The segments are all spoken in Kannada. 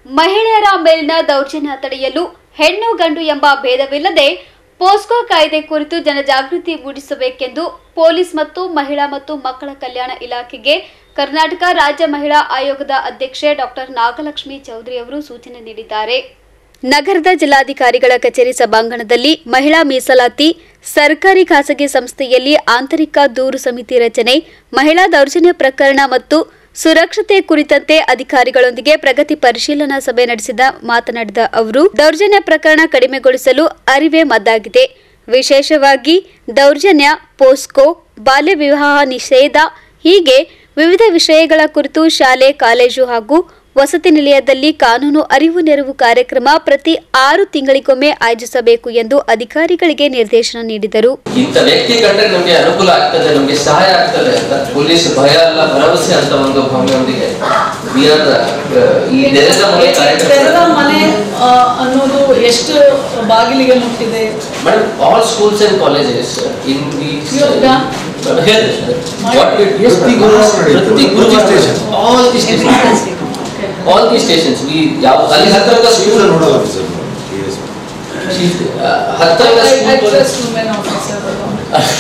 ಮಹಿಳೆಯರ ಮೇಲಿನ ದೌರ್ಜನ್ಯ ತಡೆಯಲು ಹೆಣ್ಣು ಗಂಡು ಎಂಬ ಭೇದವಿಲ್ಲದೆ ಪೋಸ್ಕೋ ಕಾಯ್ದೆ ಕುರಿತು ಜನಜಾಗೃತಿ ಮೂಡಿಸಬೇಕೆಂದು ಪೊಲೀಸ್ ಮತ್ತು ಮಹಿಳಾ ಮತ್ತು ಮಕ್ಕಳ ಕಲ್ಯಾಣ ಇಲಾಖೆಗೆ ಕರ್ನಾಟಕ ರಾಜ್ಯ ಮಹಿಳಾ ಆಯೋಗದ ಅಧ್ಯಕ್ಷೆ ಡಾಕ್ಟರ್ ನಾಗಲಕ್ಷ್ಮಿ ಚೌಧರಿ ಅವರು ಸೂಚನೆ ನೀಡಿದ್ದಾರೆ ನಗರದ ಜಿಲ್ಲಾಧಿಕಾರಿಗಳ ಕಚೇರಿ ಸಭಾಂಗಣದಲ್ಲಿ ಮಹಿಳಾ ಮೀಸಲಾತಿ ಸರ್ಕಾರಿ ಖಾಸಗಿ ಸಂಸ್ಥೆಯಲ್ಲಿ ಆಂತರಿಕ ದೂರು ಸಮಿತಿ ರಚನೆ ಮಹಿಳಾ ದೌರ್ಜನ್ಯ ಪ್ರಕರಣ ಮತ್ತು ಸುರಕ್ಷತೆ ಕುರಿತಂತೆ ಅಧಿಕಾರಿಗಳೊಂದಿಗೆ ಪ್ರಗತಿ ಪರಿಶೀಲನಾ ಸಭೆ ನಡೆಸಿದ ಮಾತನಾಡಿದ ಅವರು ದೌರ್ಜನ್ಯ ಪ್ರಕರಣ ಕಡಿಮೆಗೊಳಿಸಲು ಅರಿವೇ ಮದ್ದಾಗಿದೆ ವಿಶೇಷವಾಗಿ ದೌರ್ಜನ್ಯ ಪೋಸ್ಕೋ ಬಾಲ್ಯ ವಿವಾಹ ನಿಷೇಧ ಹೀಗೆ ವಿವಿಧ ವಿಷಯಗಳ ಕುರಿತು ಶಾಲೆ ಕಾಲೇಜು ಹಾಗೂ ವಸತಿ ನಿಲಯದಲ್ಲಿ ಕಾನೂನು ಅರಿವು ನೆರವು ಕಾರ್ಯಕ್ರಮ ಪ್ರತಿ ಆರು ತಿಂಗಳಿಗೊಮ್ಮೆ ಆಯೋಜಿಸಬೇಕು ಎಂದು ಅಧಿಕಾರಿಗಳಿಗೆ ನಿರ್ದೇಶನ ನೀಡಿದರು ಇಂಥ ವ್ಯಕ್ತಿ ಕಂಡ್ರೆ ನಮ್ಗೆ ಅನುಕೂಲ ಆಗ್ತದೆ ನಮ್ಗೆ ಸಹಾಯ ಆಗ್ತದೆ ಅಂತ ಪೊಲೀಸ್ ಭಯ ಅಲ್ಲ ಭರವಸೆ ಅಂತ ಒಂದು ಭಾವನೆಯೊಂದಿಗೆ we are, ಆ, ಈ ನೆರೆದ ಮನೆ ತೆರೆದ ಕಾರ್ಯಕ್ರಮ ಮನೆ ಆ, ಅನ್ನೋದು ಎಷ್ಟು ಬಾಗಿಲಿಗೆ ಮುಟ್ಟಿದೆ madam all schools and colleges in the You have done? What ಪ್ರತಿ ಗುರುವಾರ ನಡೆಯುತ್ತೆ. ಪ್ರತಿ ಗುರುವಾರ all the stations all the stations we ಯಾವ ಅಲ್ಲಿ ಹತ್ತಿರದ ಸ್ಕೂಲ್ ಸ್ಕೂಲ್ ನೋಡಲ್ಲ ಸರ್ ಹತ್ತಿರದ I- I school trust women officer alone.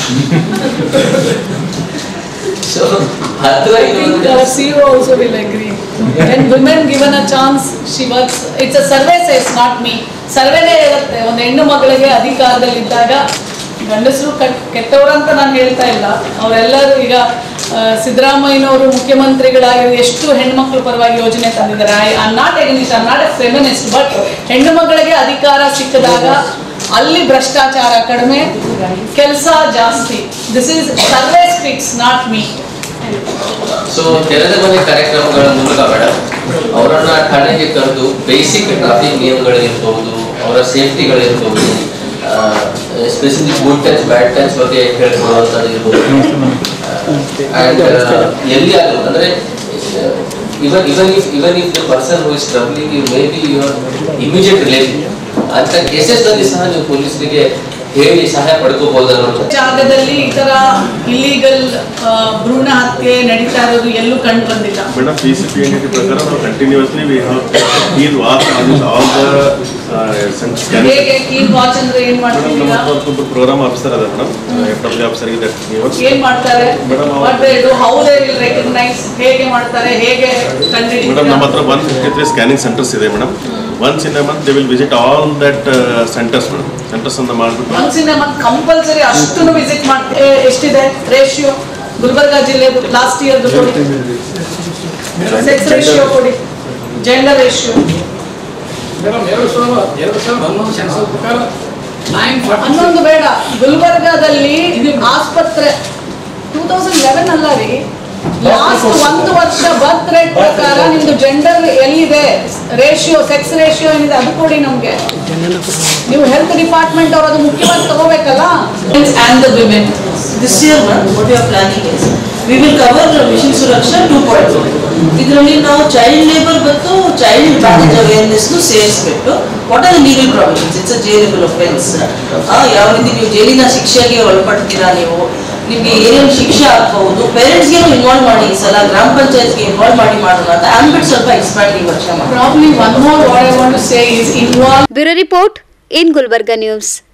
So ಹತ್ತಿರ I think ಇರೋದು our CEO also will agree. When women given a chance, she works, it's a survey says, not me. ಸರ್ವೇನೇ ಹೇಳುತ್ತೆ ಒಂದು ಹೆಣ್ಣು ಮಗಳಿಗೆ ಅಧಿಕಾರದಲ್ಲಿದ್ದಾಗ ಗಂಡಸರು ಕಟ್ ಕೆಟ್ಟವರು ಅಂತ ನಾನು ಹೇಳ್ತಾ ಇಲ್ಲ ಅವರೆಲ್ಲರೂ ಈಗ ಆ, ಸಿದ್ದರಾಮಯ್ಯನವರು ಮುಖ್ಯಮಂತ್ರಿಗಳಾಗಿ ಎಷ್ಟು ಹೆಣ್ಮಕ್ಳ ಪರವಾಗಿ ಯೋಜನೆ ತಂದಿದ್ದಾರೆ I am not against am not a feminist but ಹೆಣ್ಣು ಮಗಳಿಗೆ ಅಧಿಕಾರ ಸಿಕ್ಕಿದಾಗ ಅಲ್ಲಿ ಭ್ರಷ್ಟಾಚಾರ ಕಡಿಮೆ ಕೆಲಸ ಜಾಸ್ತಿ this is survey speaks not me so ತೆರೆದ ಮನೆ ಕಾರ್ಯಕ್ರಮಗಳ ಮೂಲಕ ಮೇಡಮ್ ಅವರನ್ನ ಠಾಣೆಗೆ ಕರೆದು ಬೇಸಿಕ್ ಟ್ರಾಫಿಕ್ ನಿಯಮಗಳಿರ್ಬಹುದು ಅವರ ಸೇಫ್ಟಿಗಳಿರ್ಬಹುದು specific good touch bad touch ಬಗ್ಗೆ ಹೇಳ್ಕೊಳ್ಳುವಂಥದ್ದು ಇರ್ಬೋದು ಅಂಡ್ ಎಲ್ಲಿ ಆದರೂ ಅಂದ್ರೆ even even if even if the person who is troubling you may be your immediate relative ಅಂತ ಕೇಸಸ್ನಲ್ಲಿ ಸಹ ನೀವು ಪೊಲೀಸರಿಗೆ ಹೇಳಿ ಸಹಾಯ ಪಡ್ಕೋಬಹುದು ಅನ್ನೋದು ಜಾಗದಲ್ಲಿ ಈ ತರ ಇಲ್ಲಿಗಲ್ ಭ್ರೂಣ ಹತ್ಯೆ ನಡೀತಾ ಇರೋದು ಎಲ್ಲೂ ಕಂಡು ಬಂದಿಲ್ಲ madam P C P N ಪ್ರಕಾರ ನಾವು continuously we have been watch all the ಹೇಗೆ ಕೀನ್ ವಾಚ್ ಅಂದ್ರೆ ಏನ್ ಮೇಡಮ್ ನಮ್ಮ ಮಾಡ್ತಿದ್ದೀರಾ ಹತ್ರ ಒಬ್ಬರು ಪ್ರೋಗ್ರಾಮ್ ಆಫೀಸರ್ ಅದ ಮೇಡಮ್ ಎಫ್ ಡಬ್ಲ್ಯೂ ಆಫೀಸರ್ ಇದೆ ಏನ್ ಮಾಡ್ತಾರೆ Madam, ಅವ್ರು- what they do how they will recognise ಹೇಗೆ ಮಾಡ್ತಾರೆ ಹೇಗೆ ಮೇಡಮ್ ನಮ್ಮ ಹತ್ರ ಕಂಡುಹಿಡಿತಾರೆ one fifty three scanning centres ಇದೆ madam once in a month they will visit all that centres madam centres ಅಂತ ಮಾಡಿಬಿಟ್ಟು ಮನ್ಸಿನ ಮತ್ತೆ ಕಂಪಲ್ಸರಿ ಅಷ್ಟನ್ನು ವಿಸಿಟ್ ಮಾಡ್ತಾರೆ ಎಷ್ಟಿದೆ ರೇಷಿಯೋ ಗುಲ್ಬರ್ಗಾ ಜಿಲ್ಲೆ ಲಾಸ್ಟ್ ಇಯರ್ ಕೊಡಿ ಸೆಕ್ಸ್ ರೇಷಿಯೋ ಕೊಡಿ ಜೆಂಡರ್ ರೇಷಿಯೋ ಮೇಡಮ್ ಎರಡು ಸಾವಿರ ಎರಡು ಸಾವಿರದ ಹನ್ನೊಂದು ಸೆನ್ಸಸ್ ಪ್ರಕಾರ ನೈನ್ ಹನ್ನೊಂದು ಬೇಡ ಗುಲ್ಬರ್ಗಾದಲ್ಲಿ ಆಸ್ಪತ್ರೆ ಟೂ ತೌಸಂಡ್ ಲೆವೆನ್ ಅಲ್ಲ ರೀ ಲಾಸ್ಟ್ ಒಂದು ವರ್ಷ ಬರ್ತ್ ರೇಟ್ ಪ್ರಕಾರ ನಿಮ್ದು ಜೆಂಡರ್ ಎಲ್ಲಿದೆ ರೇಷಿಯೋ ಸೆಕ್ಸ್ ರೇಷಿಯೋ ಏನಿದೆ ಅದು ಕೊಡಿ ನಮ್ಗೆ ನೀವು ಹೆಲ್ತ್ ಡಿಪಾರ್ಟ್ಮೆಂಟ್ ಅವರು ಅದು ಮುಖ್ಯವಾಗಿ ತಗೋಬೇಕಲ್ಲ and the women. This year, ma'am, what we are planning is, we will cover the mission Suraksha 2.0. ಇದರಲ್ಲಿ ನಾವು ಚೈಲ್ಡ್ ಲೇಬರ್ ಮತ್ತು ಚೈಲ್ಡ್ ಮ್ಯಾರೇಜ್ ಅವೇರ್ನೆಸ್ ಸೇರಿಸ್ಬಿಟ್ಟು what are the legal provisions it's a jailable offence ಯಾವ ರೀತಿ ನೀವು ಜೈಲಿನ ಶಿಕ್ಷೆಗೆ ಒಳಪಡ್ತೀರಾ ನೀವು ನಿಮ್ಗೆ ಏನೇನು ಶಿಕ್ಷೆ ಆಗ್ಬಹುದು ಪೇರೆಂಟ್ಸ್ಗೆ ಇನ್ವಾಲ್ವ್ ಮಾಡಿ ಈ ಸಲ ಗ್ರಾಮ ಪಂಚಾಯತ್ಗೆ ಇನ್ವಾಲ್ವ್ ಮಾಡಿ ಮಾಡೋಣ ಅಂತ ಆಂಬಿಟ್ ಸ್ವಲ್ಪ ಎಕ್ಸ್ಪ್ಯಾಂಡ್ ಈ ವರ್ಷ ಮಾಡಿ probably one more what I want to say is involve bureau report in Gulbarga news